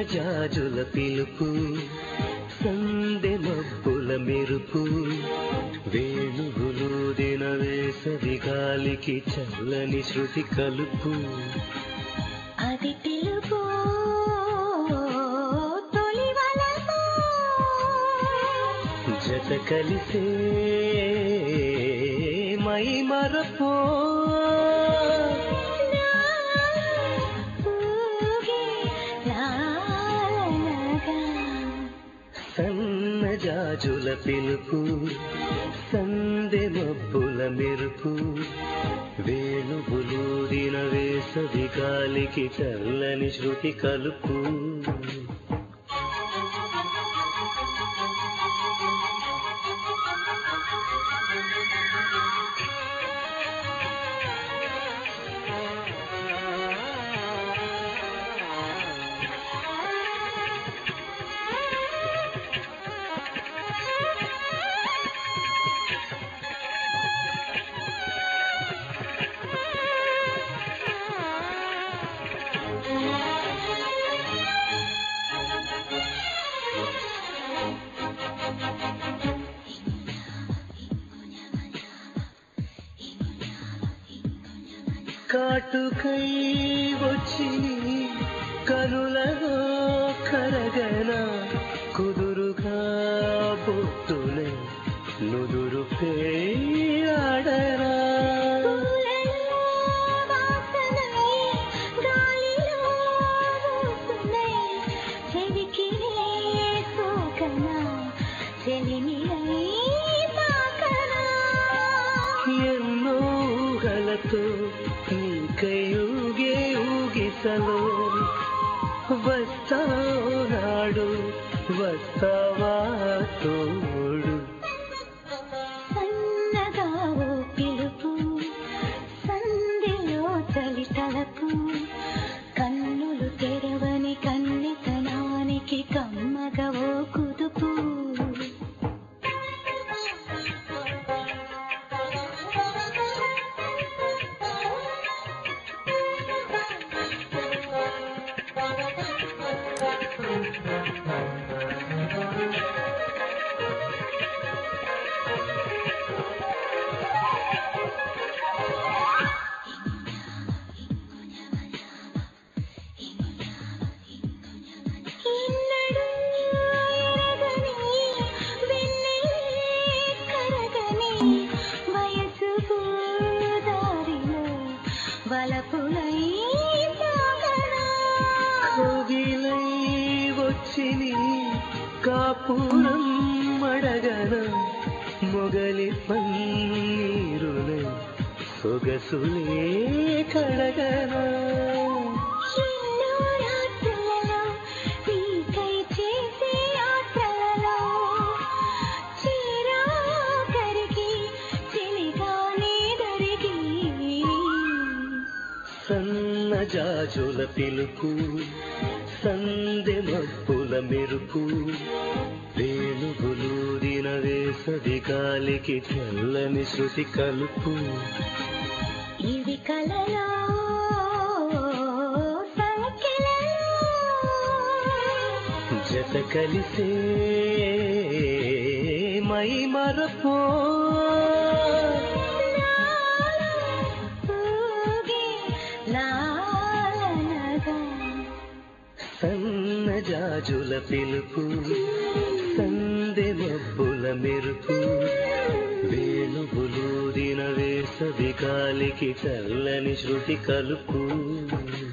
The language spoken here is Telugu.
జాజుల పిలుపు సందె మబ్బుల మెరుపు వేణుగులూదిన వేసవి గాలికి చల్లని శృతి కలుపు అది పిలుపు తొలి వలపు జత కలిసే మై మరపో ఊగే లాలనగా సన్న జాజుల పిలుపు సందె మబ్బుల మెరుపు వేణుగులూదిన వేసవి గాలికి చల్లని శృతి కలుపు కాటుకై వచ్చి కనులలో కరగన కుదురుగా బొట్టునే నుదురు పేడరా పూలలో వాసనై గాలిలో ఊసునై చెవికినే సోకనా చెలిమిలై తాకనా ఎన్నో ఊహలతో నీకై ఊగే ఊగిసలో వస్తానాడు వస్తావా తోడు సన్నగా ఓ పిలుపు సంధిలో చలి తలపు కన్నులు తెరవని కన్నెతనానికి కమ్మగా ఓ కుదుపు ఇన్నడు ఎరగని వెన్నెలే కరగని వయసు దారిలో వలపులై సాగనా కోగిలై వచ్చిని కాపురం అడగన మొగలి పన్నీరునై సొగసులే కడగనా ఎన్నో రాత్రులలో నీకై చేసే ఆశలలో చిరాకరికి చెలిగానే దొరికి సన్న జాజుల పిలుపు సందె మబ్బుల మెరుపు వేణుగులూదిన వేసవి గాలికి చల్లని శృతి కలుపు ఇవి కలలో సంఖ్యలలో జత కలిసే మై మరపో ఊగే లాలనగా సన్న జాజుల పిలుపు సందె మబ్బుల మెరుపు వేణుగులూదిన వేసవి గాలికి చల్లని శృతి కలుపు